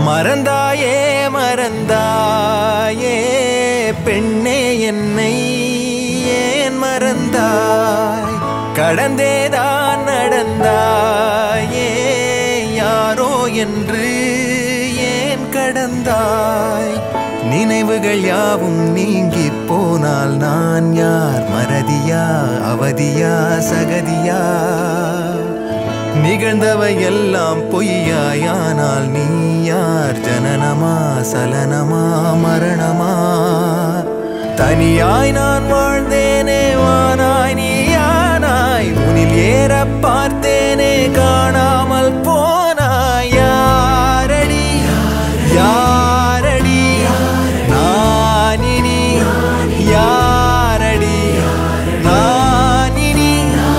மறந்தாயே மறந்தாயே பெண்ணே என்னை ஏன் மறந்தாய் கடந்தேதான் நடந்தாயே யாரோ என்று ஏன் கடந்தாய் நினைவுகள் யாவும் நீங்கி போனால் நான் யார் மறதியா அவதியா சகதியா நிகழ்ந்தவை எல்லாம் பொய்யாயானால் நீ யார் ஜனனமா சலனமா மரணமா தனியாய் நான் வாழ்ந்தேனே வானாய் நீயானாய் உனில் ஏற பார்த்தேனே காணாமல் போனாய் யாரடி யாரடி நான் இனி யாரடி நான் இனி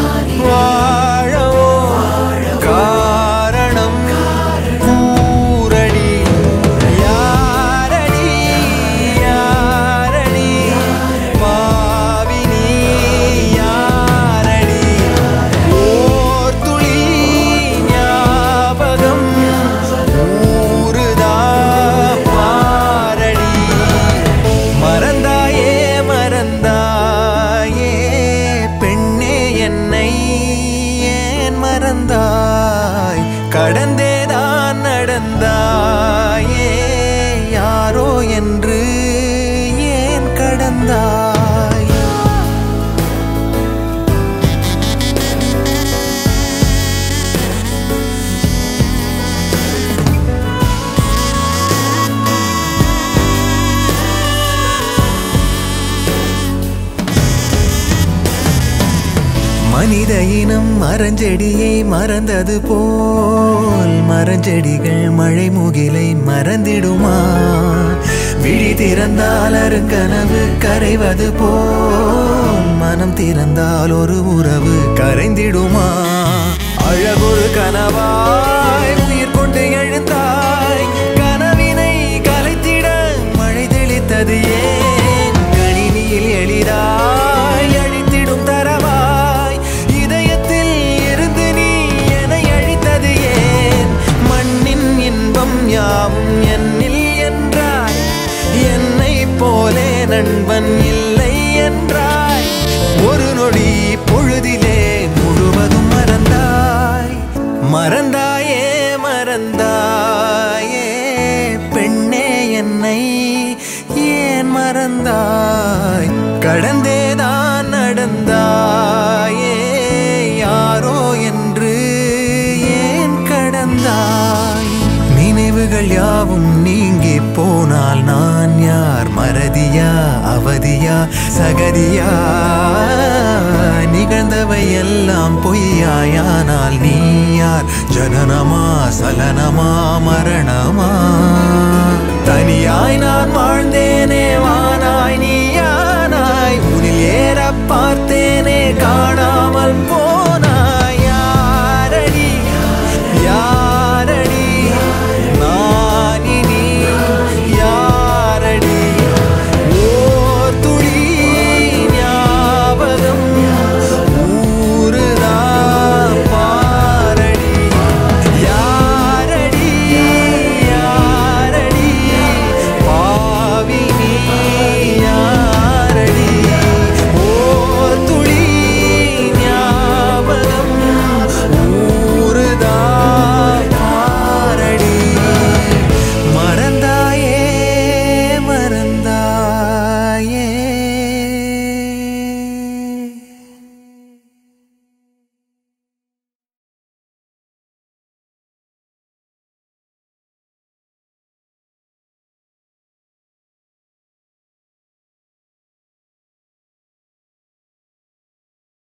வாழவோ காரணம் கூரடி யாரடி யாரடி பாவினி யாரடி ஓர் துளி ஞாபகம் ஊறுதா பாரடி மறந்தாயே மறந்தாயே பெண்ணே என்னை ஏன் மறந்தாய் கடந்தேதான் நடந்தாயே யாரோ என்று ஏன் கடந்தாய் மனித இனம் மரஞ்செடியை மறந்தது போல் மரஞ்செடிகள் மழை முகிலை மறந்திடுமா விழி திறந்தால் அருங்கனவு கரைவது போல் மனம் திறந்தால் ஒரு உறவு கரைந்திடுமா அழகொரு கனவாய் உயிர் கொண்டு எழுந்தாய் கனவினை கலைத்திட மழை தெளித்தது ஏன் கணினியில் எளிதாய் அழித்திடும் தரவாய் இதயத்தில் இருந்து நீ என்னை அழித்தது ஏன் மண்ணின் இன்பம் யாவும் என்னில் என்றாய் என்னை போலே நண்பன் இல்லை என்றாய் ஒரு நொடி பொழுதிலே முழுவதும் மறந்தாய் மறந்தாயே மறந்தாயே பெண்ணே என்னை ஏன் மறந்தாய் கடந்தேதான் நடந்தாயே யாரோ என்று ஏன் கடந்தாய் நினைவுகள் யாவும் நீங்கி போனால் நான் யார் மறதியா அவதியா சகதியா நிகழ்ந்தவை எல்லாம் பொய்யாயானால் நீ யார் ஜனனமா சலனமா மரணமா தனியாய் நான் வாழ்ந்தேனே வா